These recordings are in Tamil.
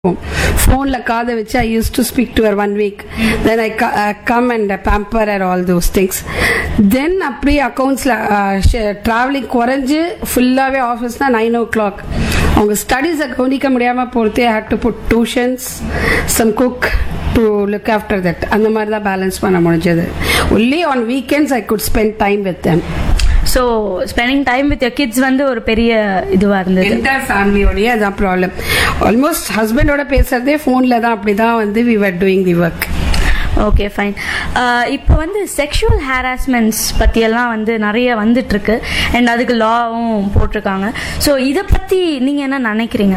ஃபோனில் காதை வச்சு I used to speak to one week then I come and pamper and all those things then அப்படியே அக்கௌண்ட்ஸில் ட்ராவலிங் குறைஞ்சு ஃபுல்லாகவே ஆஃபீஸ்னால் நைன் ஓ கிளாக் அவங்க ஸ்டடீஸை கவனிக்க முடியாமல் போகிறதே had to put tuitions some cook to look after that அந்த மாதிரி தான் பேலன்ஸ் பண்ண முடிஞ்சது only on weekends I could spend time with them so spending time with your kids வந்து ஒரு பெரிய இதுவா இருந்தது என்டையர் ஃபேமிலியோடய அதான் ப்ராப்ளம் ஆல்மோஸ்ட் ஹஸ்பண்டோட பேசுறதே ஃபோனில் தான் அப்படி தான் வந்து we were doing the work okay fine இப்போ வந்து செக்ஷுவல் ஹாராஸ்மெண்ட்ஸ் பற்றியெல்லாம் வந்து நிறைய வந்துட்டு இருக்கு அண்ட் அதுக்கு லாவும் போட்டிருக்காங்க ஸோ இதை பற்றி நீங்கள் என்ன நினைக்கிறீங்க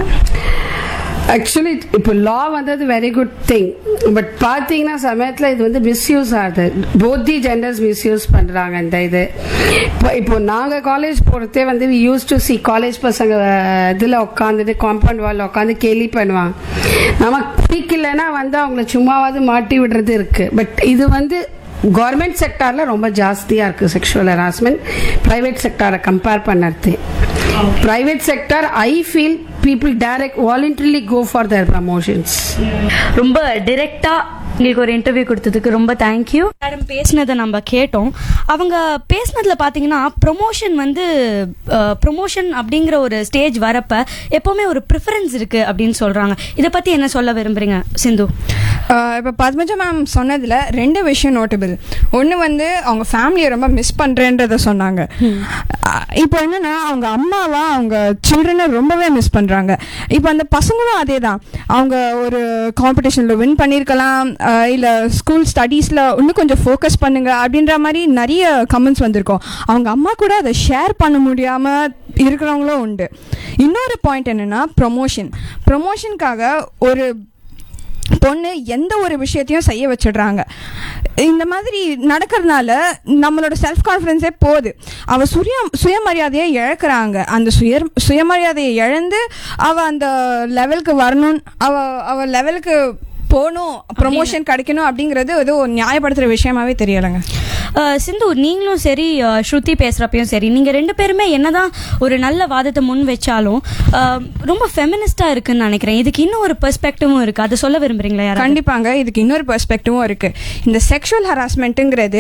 ஆக்சுவலி இப்போ லா வந்தது வெரி குட் திங் பட் பார்த்தீங்கன்னா சமயத்தில் இது வந்து மிஸ்யூஸ் ஆகுது போத் தி ஜெண்டர்ஸ் மிஸ்யூஸ் பண்ணுறாங்க இந்த இது இப்போ இப்போ நாங்கள் காலேஜ் போகிறதே வந்து we used to see college பசங்க இதில் உட்காந்துட்டு காம்பவுண்ட் வாலில் உட்காந்து கேலி பண்ணுவாங்க நமக்கு பிடிக்கலைன்னா வந்து அவங்கள சும்மாவாவது மாட்டி விடுறது இருக்குது பட் இது வந்து கவர்மெண்ட் செக்டாரில் ரொம்ப ஜாஸ்தியாக இருக்குது செக்ஷுவல் ஹராஸ்மெண்ட் ப்ரைவேட் செக்டாரை கம்பேர் பண்ணுறது private sector I feel people direct voluntarily go for their promotions ரொம்ப டிரெக்டா உங்களுக்கு ஒரு இன்டர்வியூ கொடுத்ததுக்கு ரொம்ப தேங்க்யூ மேடம் பேசினதை நம்ம கேட்டோம் அவங்க பேசினதுல பாத்தீங்கன்னா ப்ரொமோஷன் வந்து ப்ரொமோஷன் அப்படிங்கிற ஒரு ஸ்டேஜ் வரப்ப எப்பவுமே ஒரு ப்ரிஃபரன்ஸ் இருக்கு அப்படின்னு சொல்றாங்க இதை பத்தி என்ன சொல்ல விரும்புறீங்க சிந்து இப்போ பத்மஜா மேம் சொன்னதில் ரெண்டு விஷயம் நோட்டபிள் ஒன்று வந்து அவங்க ஃபேமிலியை ரொம்ப மிஸ் பண்ணுறேன்றத சொன்னாங்க அஹ் இப்போ என்னன்னா அவங்க அம்மாவா அவங்க சில்ட்ரனை ரொம்பவே மிஸ் பண்ணுறாங்க இப்போ அந்த பசங்களும் அதே தான் அவங்க ஒரு காம்படிஷனில் வின் பண்ணியிருக்கலாம் இல்லை ஸ்கூல் ஸ்டடீஸில் இன்னும் கொஞ்சம் ஃபோக்கஸ் பண்ணுங்க அப்படின்ற மாதிரி நிறைய கமெண்ட்ஸ் வந்திருக்கும் அவங்க அம்மா கூட அதை ஷேர் பண்ண முடியாமல் இருக்கிறவங்களும் உண்டு இன்னொரு பாயிண்ட் என்னென்னா ப்ரொமோஷன் ப்ரொமோஷனுக்காக ஒரு பொண்ணு எந்த ஒரு விஷயத்தையும் செய்ய வச்சிடுறாங்க இந்த மாதிரி நடக்கிறதுனால நம்மளோட செல்ஃப் கான்ஃபிடென்ஸே போகுது அவள் சுய சுயமரியாதையை இழக்கிறாங்க அந்த சுய சுயமரியாதையை இழந்து அவள் அந்த லெவலுக்கு வரணும் அவ அவ லெவலுக்கு போகணும் ப்ரொமோஷன் கிடைக்கணும் அப்படிங்கிறது ஏதோ நியாயப்படுத்துகிற விஷயமாவே தெரியலைங்க அஹ், சிந்து நீங்களும் சரி அஹ், ஸ்ருதி பேசுறப்பையும் சரி நீங்க ரெண்டு பேருமே என்னதான் ஒரு நல்ல வாதத்தை முன் வச்சாலும் அஹ், ரொம்ப ஃபெமினிஸ்டா இருக்குன்னு நினைக்கிறேன் இதுக்கு இன்னும் ஒரு பெர்ஸ்பெக்டிவும் இருக்கு அதை சொல்ல விரும்புறீங்களா யாராவது கண்டிப்பாங்க இதுக்கு இன்னொரு பெர்ஸ்பெக்டிவும் இருக்கு இந்த செக்ஷுவல் ஹராஸ்மெண்ட்டுங்கிறது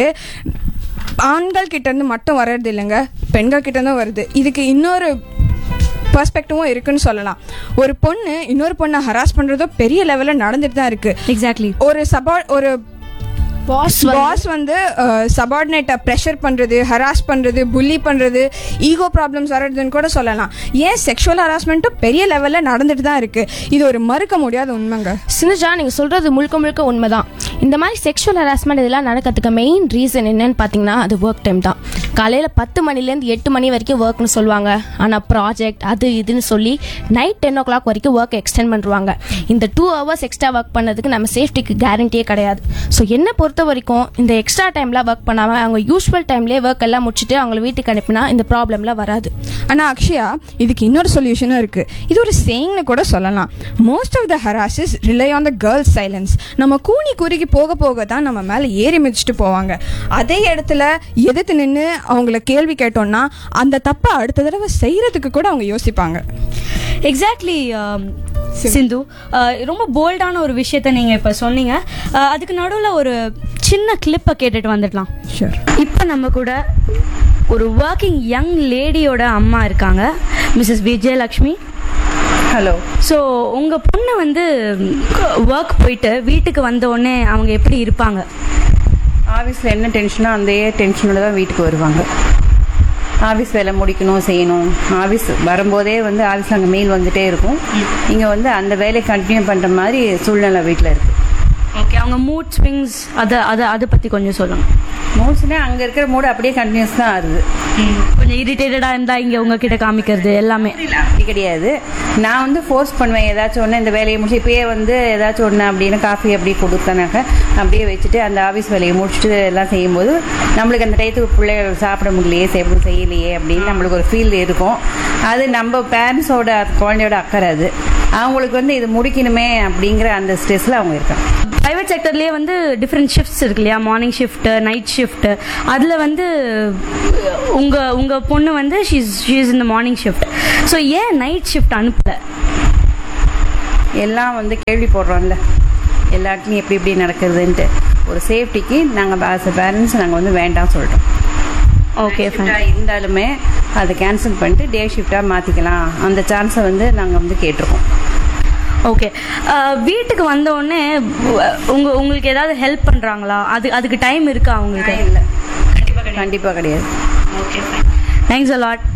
ஆண்கள் கிட்ட இருந்து மட்டும் வர்றது இல்லைங்க பெண்கள் கிட்ட இருந்தும் வருது இதுக்கு இன்னொரு பெர்ஸ்பெக்டிவும் இருக்குன்னு சொல்லலாம் ஒரு பொண்ணு இன்னொரு பொண்ணை ஹராஸ் பண்றதோ பெரிய லெவலில் நடந்துட்டு தான் இருக்கு எக்ஸாக்ட்லி ஒரு சபா ஒரு பாஸ் பாஸ் வந்து சபார்டினேட்டை ப்ரெஷர் பண்ணுறது ஹராஸ் பண்ணுறது புல்லி பண்ணுறது ஈகோ ப்ராப்ளம்ஸ் வர்றதுன்னு கூட சொல்லலாம் ஏன் செக்ஷுவல் ஹராஸ்மெண்ட்டும் பெரிய லெவலில் நடந்துட்டு தான் இருக்குது இது ஒரு மறுக்க முடியாத உண்மைங்க சினுஜா நீங்கள் சொல்கிறது முழுக்க முழுக்க உண்மைதான் இந்த மாதிரி செக்ஷுவல் ஹராஸ்மெண்ட் இதெல்லாம் நடக்கிறதுக்கு மெயின் ரீசன் என்னன்னு பார்த்தீங்கன்னா அது ஒர்க் டைம் தான் காலையில் பத்து மணிலேருந்து எட்டு மணி வரைக்கும் ஒர்க்னு சொல்லுவாங்க ஆனால் ப்ராஜெக்ட் அது இதுன்னு சொல்லி நைட் டென் ஓ கிளாக் வரைக்கும் ஒர்க் எக்ஸ்டெண்ட் பண்ணுவாங்க இந்த டூ ஹவர்ஸ் எக்ஸ்ட்ரா ஒர்க் பண்ணதுக்கு நம்ம சேஃப்டிக்கு கேரண்டியே கிடையாது ஸோ என்ன பொறுத்த வரைக்கும் இந்த எக்ஸ்ட்ரா டைம்லாம் ஒர்க் பண்ணாமல் அவங்க யூஸ்வல் டைம்லேயே ஒர்க் எல்லாம் முடிச்சுட்டு அவங்கள வீட்டுக்கு அனுப்பினா இந்த ப்ராப்ளம்லாம் வராது ஆனால் அக்ஷயா இதுக்கு இன்னொரு சொல்யூஷனும் இருக்குது இது ஒரு சேங்னு கூட சொல்லலாம் most of the harassers rely on the girls silence நம்ம கூனி குறுகி போக போக தான் நம்ம மேலே ஏறி மிதிச்சுட்டு போவாங்க அதே இடத்துல எதிர்த்து நின்று அவங்கள கேள்வி கேட்டோம்னா அந்த தப்பை அடுத்த தடவை செய்கிறதுக்கு கூட அவங்க யோசிப்பாங்க எக்ஸாக்ட்லி சிந்து அஹ், ரொம்ப போல்டான ஒரு விஷயத்த நீங்க இப்ப சொன்னீங்க அஹ், அதுக்கு நடுவுல ஒரு சின்ன கிளிப்பை கேட்டுட்டு வந்துடலாம் ஷூர் இப்போ நம்ம கூட ஒரு ஒர்க்கிங் யங் லேடியோட அம்மா இருக்காங்க மிஸ்ஸஸ் விஜயலக்ஷ்மி ஹலோ ஸோ உங்கள் பொண்ணு வந்து ஒர்க் போயிட்டு வீட்டுக்கு வந்த உடனே அவங்க எப்படி இருப்பாங்க ஆஃபீஸில் என்ன டென்ஷனோ அந்த டென்ஷனோட தான் வீட்டுக்கு வருவாங்க ஆஃபீஸ் வேலை முடிக்கணும் செய்யணும் ஆஃபீஸ் வரும்போதே வந்து ஆஃபீஸில் அங்கே மெயில் வந்துட்டே இருக்கும் இங்கே வந்து அந்த வேலையை கண்டினியூ பண்ணுற மாதிரி சூழ்நிலை வீட்டில் இருக்குது ஓகே அவங்க மூட் ஸ்விங்ஸ் அதை அதை அதை பற்றி கொஞ்சம் சொல்லுங்க மோஸ்ட்லி அங்கே இருக்கிற மூடு அப்படியே கண்டினியூஸ் தான் ஆகுது கொஞ்சம் இரிட்டேட்டடாக இருந்தால் இங்கே உங்ககிட்ட காமிக்கிறது எல்லாமே அப்படி கிடையாது நான் வந்து ஃபோர்ஸ் பண்ணுவேன் ஏதாச்சும் ஒன்று இந்த வேலையை முடிச்சு இப்பயே வந்து ஏதாச்சும் ஒன்று அப்படின்னு காஃபி அப்படி கொடுத்தனாக்க அப்படியே வச்சுட்டு அந்த ஆஃபீஸ் வேலையை முடிச்சுட்டு எல்லாம் செய்யும்போது நம்மளுக்கு அந்த டயத்துக்கு பிள்ளைகள் சாப்பிட முடியலையே செய்ய செய்யலையே அப்படின்னு நம்மளுக்கு ஒரு ஃபீல் இருக்கும் அது நம்ம பேரண்ட்ஸோட குழந்தையோட அக்கறை அது அவங்களுக்கு வந்து இது முடிக்கணுமே அப்படிங்கிற அந்த ஸ்ட்ரெஸ்ஸில் அவங்க இருக்காங்க ப்ரைவேட் செக்டர்லேயே வந்து டிஃப்ரெண்ட் ஷிஃப்ட்ஸ் இருக்கு இல்லையா மார்னிங் ஷிஃப்ட் நைட் ஷிஃப்ட் அதில் வந்து உங்கள் உங்கள் பொண்ணு வந்து ஷீஸ் ஷீஸ் இந்த மார்னிங் ஷிஃப்ட் ஸோ ஏன் நைட் ஷிஃப்ட் அனுப்பல எல்லாம் வந்து கேள்வி போடுறோம்ல எல்லா இடத்துலையும் எப்படி எப்படி நடக்குதுன்ட்டு ஒரு சேஃப்டிக்கு நாங்கள் ஆஸ் அ பேரண்ட்ஸ் நாங்கள் வந்து வேண்டாம் சொல்லிட்டோம் ஓகே ஃபைன் ஷிஃப்டாக இருந்தாலுமே அதை கேன்சல் பண்ணிட்டு டே ஷிஃப்டாக மாற்றிக்கலாம் அந்த சான்ஸை வந்து நாங்கள் வந்து கேட்டிருக்கோம் ஓகே வீட்டுக்கு வந்த உடனே உங்க உங்களுக்கு ஏதாவது ஹெல்ப் பண்றாங்களா அது அதுக்கு டைம் இருக்கா அவங்களுக்கு இல்லை கண்டிப்பாக கிடையாது ஓகே தேங்க்ஸ் அ லாட்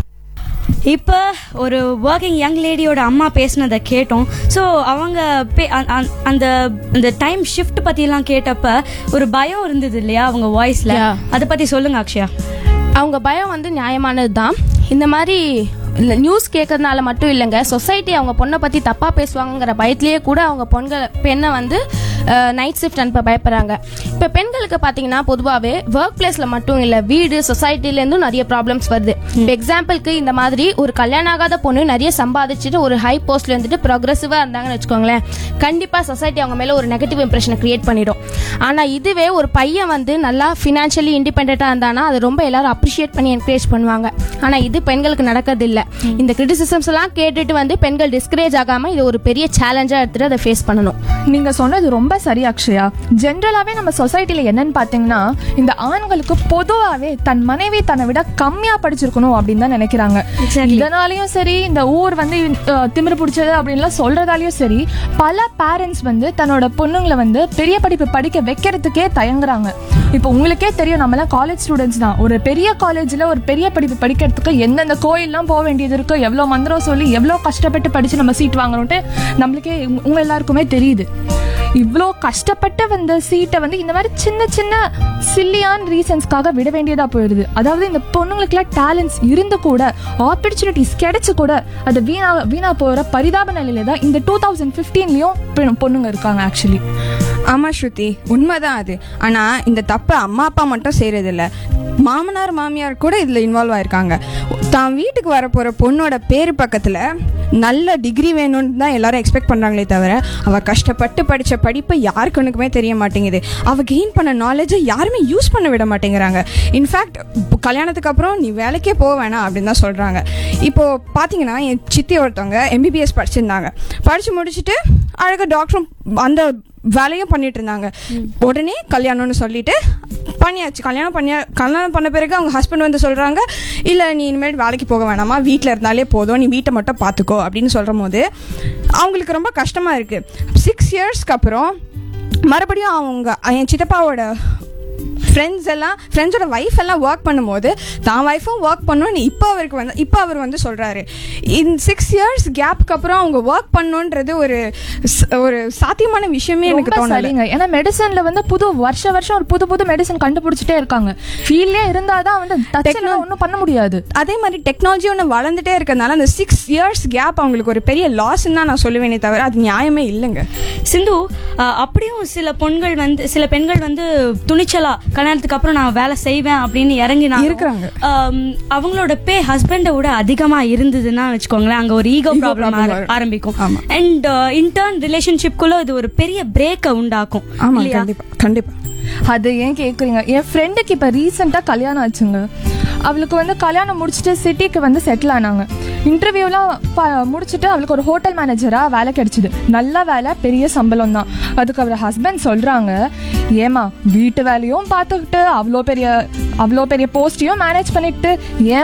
இப்போ ஒரு ஒர்க்கிங் யங் லேடியோட அம்மா பேசினதை கேட்டோம் ஸோ அவங்க பே- அ- அ- அந்த அந்த டைம் ஷிஃப்ட் பற்றிலாம் கேட்டப்ப ஒரு பயம் இருந்தது இல்லையா அவங்க வாய்ஸில் Yeah. அதை பற்றி சொல்லுங்க அக்ஷயா அவங்க பயம் வந்து நியாயமானது தான் இந்த மாதிரி நியூஸ் கேட்கறதுனால மட்டும் இல்லைங்க சொசைட்டி அவங்க பொண்ணை பற்றி தப்பாக பேசுவாங்கங்கிற பயத்திலேயே கூட அவங்க பொண்கள் பெண்ணை வந்து நைட் ஷிஃப்ட் அனுப்ப பயப்படுறாங்க இப்போ பெண்களுக்கு பார்த்தீங்கன்னா பொதுவாகவே ஒர்க் பிளேஸில் மட்டும் இல்லை வீடு சொசைட்டிலேருந்தும் நிறைய ப்ராப்ளம்ஸ் வருது இப்போ எக்ஸாம்பிளுக்கு இந்த மாதிரி ஒரு கல்யாணம் ஆகாத பொண்ணு நிறைய சம்பாதிச்சுட்டு ஒரு ஹை போஸ்ட்ல இருந்துட்டு ப்ரோக்ரஸிவாக இருந்தாங்கன்னு வச்சுக்கோங்களேன் கண்டிப்பாக சொசைட்டி அவங்க மேலே ஒரு நெகட்டிவ் இம்ப்ரெஷனை கிரியேட் பண்ணிடும் ஆனால் இதுவே ஒரு பையன் வந்து நல்லா ஃபினான்ஷியலி இண்டிபெண்ட்டாக இருந்தானா அதை ரொம்ப எல்லாரும் அப்ரிஷியேட் பண்ணி என்கரேஜ் பண்ணுவாங்க ஆனால் இது பெண்களுக்கு நடக்கிறது இல்லை இந்த கிரிட்டிசிசம்ஸ் எல்லாம் கேட்டுட்டு வந்து பெண்கள் டிஸ்கரேஜ் ஆகாமல் இது ஒரு பெரிய சேலஞ்சாக எடுத்துட்டு அதை ஃபேஸ் பண்ணணும் நீங்க சொன்னது ரொம்ப சரி அக்ஷயா ஜென்ரலாவே நம்ம சொசைட்டில என்னன்னு பாத்தீங்கன்னா இந்த ஆண்களுக்கு பொதுவாவே தன் மனைவி தன்னை விட கம்மியா படிச்சிருக்கணும் அப்படின்னு தான் நினைக்கிறாங்க இதனாலயும் சரி இந்த ஊர் வந்து அஹ், திமிரு பிடிச்சது அப்படின்லாம் சொல்றதாலயும் சரி பல பேரண்ட்ஸ் வந்து தன்னோட பொண்ணுங்களை வந்து பெரிய படிப்பு படிக்க வைக்கிறதுக்கே தயங்குறாங்க இப்போ உங்களுக்கே தெரியும் நம்மலாம் காலேஜ் ஸ்டூடெண்ட்ஸ் தான் ஒரு பெரிய காலேஜ்ல ஒரு பெரிய படிப்பு படிக்கிறதுக்கு எந்தெந்த கோயில்லாம் போக வேண்டியது இருக்கு எவ்வளோ மந்திரம் சொல்லி எவ்வளோ கஷ்டப்பட்டு படிச்சு நம்ம சீட் வாங்கணும்ட்டு நம்மளுக்கே உங்க- உங்க எல்லாருக்குமே தெரியுது இவ்வளோ கஷ்டப்பட்டு வந்த சீட்டை வந்து இந்த மாதிரி சின்ன சின்ன சில்லியான ரீசன்ஸ்க்காக விட வேண்டியதா போயிடுது அதாவது இந்த பொண்ணுங்களுக்குலாம் டேலண்ட்ஸ் இருந்து கூட ஆப்பர்ச்சுனிட்டிஸ் கிடைச்சு கூட அது வீணா வீணா போகிற பரிதாப நிலையில தான் இந்த டூ தௌசண்ட் ஃபிஃப்டீன்லயும் பொண்ணுங்க இருக்காங்க ஆக்சுவலி ஆமா ஸ்ருதி உண்மைதான் அது ஆனா இந்த தப்பை அம்மா அப்பா மட்டும் செய்யறது இல்ல மாமனார் மாமியார் கூட இதுல இன்வால்வ் ஆயிருக்காங்க தான் வீட்டுக்கு வரப்போற பொண்ணோட பேரு பக்கத்துல நல்ல டிகிரி வேணும்னு தான் எல்லாரும் எக்ஸ்பெக்ட் பண்றாங்களே தவிர அவ கஷ்டப்பட்டு படிச்ச படிப்பு யாருக்கு ஒண்ணுக்குமே தெரிய மாட்டேங்குது அவ கெயின் பண்ண நாலேஜை யாருமே யூஸ் பண்ண விட மாட்டேங்கிறாங்க இன்ஃபேக்ட் கல்யாணத்துக்கு அப்புறம் நீ வேலைக்கே போக வேணாம் அப்படின்னு தான் சொல்றாங்க இப்போ பாத்தீங்கன்னா என் சித்தி ஒருத்தவங்க எம்பிபிஎஸ் படிச்சிருந்தாங்க படிச்சு முடிச்சுட்டு அழகா டாக்டரும் அந்த வேலையும் பண்ணிட்டு இருந்தாங்க உடனே கல்யாணம்னு சொல்லிட்டு பண்ணியாச்சு கல்யாணம் பண்ணியா கல்யாணம் பண்ண பிறகு அவங்க ஹஸ்பண்ட் வந்து சொல்றாங்க இல்ல நீ இனிமேல் வேலைக்கு போக வேணாமா வீட்டில் இருந்தாலே போதும் நீ வீட்டை மட்டும் பார்த்துக்கோ அப்படின்னு சொல்ற போது அவங்களுக்கு ரொம்ப கஷ்டமா இருக்கு சிக்ஸ் இயர்ஸ்க்கு அப்புறம் மறுபடியும் அவங்க என் சித்தப்பாவோட ஃப்ரெண்ட்ஸ் எல்லாம் ஃப்ரெண்ட்ஸோட ஒய்ஃப் எல்லாம் ஒர்க் பண்ணும்போது தான் ஒய்ஃபும் ஒர்க் பண்ணணும்னு இப்போ அவருக்கு வந்து இப்போ அவர் வந்து சொல்கிறாரு இன் சிக்ஸ் இயர்ஸ் கேப்க்கு அப்புறம் அவங்க ஒர்க் பண்ணணுன்றது ஒரு ஸ்- ஒரு சாத்தியமான விஷயமே எனக்கு ரொம்ப தோணலை சரிங்க ஏன்னா மெடிசன்ல வந்து புது வருஷ வருஷம் ஒரு புது புது மெடிசன் கண்டுபிடிச்சிட்டே இருக்காங்க ஃபீல்ட்லயே இருந்தாதான் வந்து டச்சில் ஒன்றும் பண்ண முடியாது அதே மாதிரி டெக்னாலஜி ஒன்று வளர்ந்துட்டே இருக்கிறதுனால அந்த சிக்ஸ் இயர்ஸ் கேப் அவங்களுக்கு ஒரு பெரிய லாஸ்ன்னு தான் நான் சொல்லுவேனே தவிர அது நியாயமே இல்லைங்க சிந்து அஹ், அப்படியும் சில பெண்கள் வந்து சில பெண்கள் வந்து துணிச்சலா கல்யாணத்துக்கு அப்புறம் நான் வேலை செய்வேன் அப்படின்னு இறங்கினா இருக்கிறாங்க. அவங்களோட பே ஹஸ்பண்டை விட அதிகமா இருந்ததுன்னா வச்சுக்கோங்களேன் அங்க ஒரு ஈகோ Ego ப்ராப்ளம் problem வரும். ஆரம்பிக்கும் ஆமா. அண்ட் இன்டர்ன் ரிலேஷன்ஷிப்குள்ள இது ஒரு பெரிய பிரேக்கை உண்டாக்கும் ஆமாம் இல்லையா? கண்டிப்பா கண்டிப்பா அது ஏன் கேக்குறீங்க என் ஃப்ரெண்டுக்கு இப்ப ரீசெண்டா கல்யாணம் ஆச்சுங்க அவளுக்கு வந்து கல்யாணம் முடிச்சுட்டு சிட்டிக்கு வந்து செட்டில் ஆனாங்க இன்டர்வியூலாம் முடிச்சுட்டு அவளுக்கு ஒரு ஹோட்டல் மேனேஜரா வேலை கிடைச்சிது நல்ல வேலை பெரிய சம்பளம் தான் அதுக்கு அவர் ஹஸ்பண்ட் சொல்றாங்க ஏமா வீட்டு வேலையும் பார்த்துக்கிட்டு அவ்வளோ பெரிய அவ்வளோ பெரிய போஸ்டையும் மேனேஜ் பண்ணிக்கிட்டு ஏன்